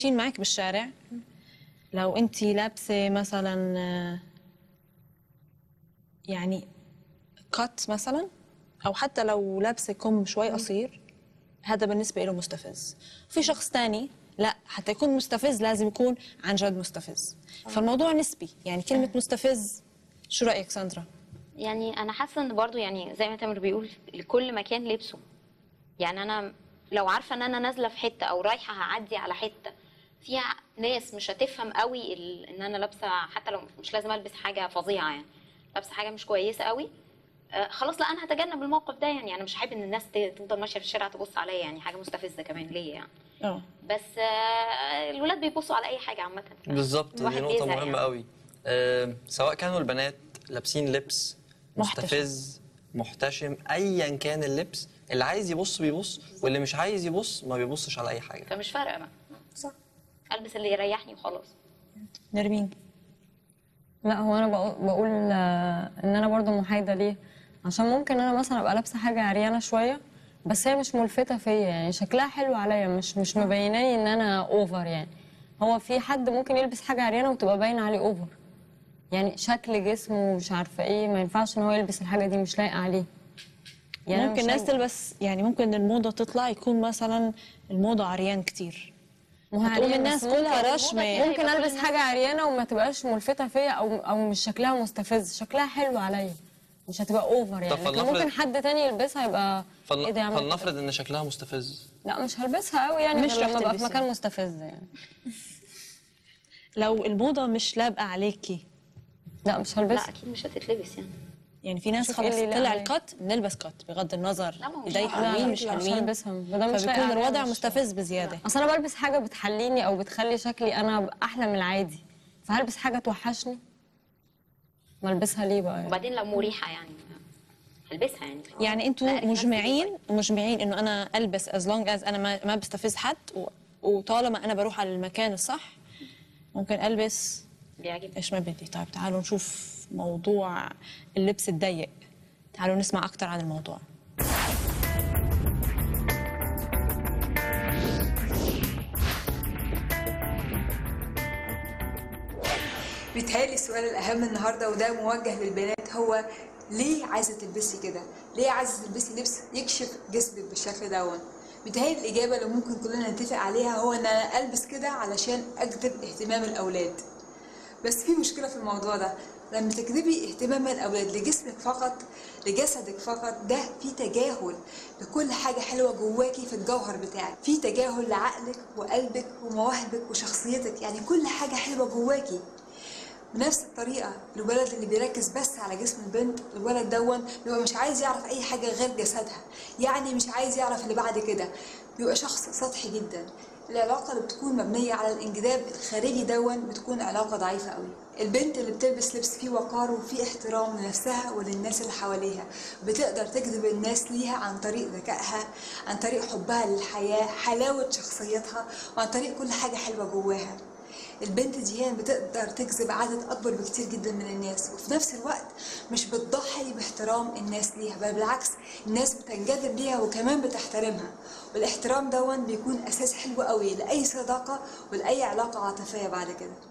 ماشيين معك بالشارع لو انت لابسه مثلا آه، يعني كات مثلا او حتى لو لابسه كم شوي قصير هذا بالنسبه له مستفز في شخص تاني لا حتى يكون مستفز لازم يكون عن جد مستفز فالموضوع نسبي يعني كلمه مستفز شو رايك ساندرا يعني انا حاسه ان برضو يعني زي ما تامر بيقول لكل مكان لبسه يعني انا لو عارفه ان انا نازله في حته او رايحه هعدي على حته فيها ناس مش هتفهم قوي ال- ان انا لابسه حتى لو مش لازم البس حاجه فظيعه يعني لابسه حاجه مش كويسه قوي آه خلاص لا انا هتجنب الموقف ده يعني انا مش حابب ان الناس ت- تفضل ماشيه في الشارع تبص عليا يعني حاجه مستفزه كمان ليا يعني اه بس آه الولاد بيبصوا على اي حاجه عامه بالظبط دي الواحد نقطة بيزهق مهمة يعني. قوي آه، سواء كانوا البنات لابسين لبس محتشم. مستفز محتشم ايا كان اللبس اللي عايز يبص بيبص واللي مش عايز يبص ما بيبصش على اي حاجة فمش فارقه بقى صح البس اللي يريحني وخلاص نرمين لا هو انا بقول, بقول آه، ان انا برضو محايده ليه عشان ممكن انا مثلا ابقى لابسه حاجه عريانه شويه بس هي مش ملفته فيا يعني شكلها حلو عليا مش مش مبيناني ان انا اوفر يعني هو في حد ممكن يلبس حاجه عريانه وتبقى باينه عليه اوفر يعني شكل جسمه مش عارفه ايه ما ينفعش ان هو يلبس الحاجه دي مش لايقه عليه يعني أنا ممكن مش ناس هيبقى- تلبس يعني ممكن الموضه تطلع يكون مثلا الموضه عريان كتير ما هو هتقوم عريان، الناس بس ممكن- كلها رشمة. ممكن هيبقى كل البس الناس- حاجه عريانه وما تبقاش ملفته فيا او او مش شكلها مستفز شكلها حلو عليا مش هتبقى اوفر يعني لكن فلنفرض- ممكن حد تاني يلبسها يبقى فل... ايه ده يا عم فلنفرض ان شكلها مستفز لا مش هلبسها قوي يعني مش مش رح لما ابقى في تلبسها. مكان مستفز يعني لو الموضه مش لابقه عليكي لا مش لا هلبسها اكيد مش هتتلبس يعني يعني في ناس شوف خلص إيه اللي طلع عليه. الكت بنلبس كت بغض النظر لا، ما هو مش ايدي لا، حلوين لا، مش لا، مش حلوين هلبسها. ما دام مش فبيكون لايقة عليا الوضع مش- مستفز بزياده اصل انا بلبس حاجه بتحليني او بتخلي شكلي انا احلى من العادي فهلبس حاجه توحشني ما البسها ليه بقى يعني؟ وبعدين لو مريحه يعني هلبسها يعني يعني انتوا لا، نفسي مجمعين مجمعين انه انا البس از لونج از انا ما, ما بستفز حد و... وطالما انا بروح على المكان الصح ممكن البس بيعجبني ايش ما بدي طيب تعالوا نشوف موضوع اللبس الضيق تعالوا نسمع اكثر عن الموضوع بيتهيألي السؤال الأهم النهاردة وده موجه للبنات هو ليه عايزة تلبسي كده؟ ليه عايزة تلبسي لبس يكشف جسمك بالشكل دون؟ بيتهيألي الإجابة اللي ممكن كلنا نتفق عليها هو إن أنا ألبس كده علشان أجذب اهتمام الأولاد بس في مشكلة في الموضوع ده لما تجذبي اهتمام الأولاد لجسمك فقط لجسدك فقط ده في تجاهل لكل حاجة حلوة جواكي في الجوهر بتاعك في تجاهل لعقلك وقلبك ومواهبك وشخصيتك يعني كل حاجة حلوة جواكي بنفس الطريقة الولد اللي بيركز بس على جسم البنت الولد دون بيبقى مش عايز يعرف أي حاجة غير جسدها يعني مش عايز يعرف اللي بعد كده بيبقى شخص سطحي جدا العلاقة اللي بتكون مبنية على الانجذاب الخارجي دون بتكون علاقة ضعيفة قوي البنت اللي بتلبس لبس فيه وقار وفيه احترام لنفسها وللناس اللي حواليها بتقدر تجذب الناس ليها عن طريق ذكائها عن طريق حبها للحياة حلاوة شخصيتها وعن طريق كل حاجة حلوة جواها البنت دي هي بتقدر تجذب عدد اكبر بكتير جدا من الناس وفي نفس الوقت مش بتضحي باحترام الناس ليها بل بالعكس الناس بتنجذب ليها وكمان بتحترمها والاحترام دون بيكون اساس حلو قوي لاي صداقه ولاي علاقه عاطفيه بعد كده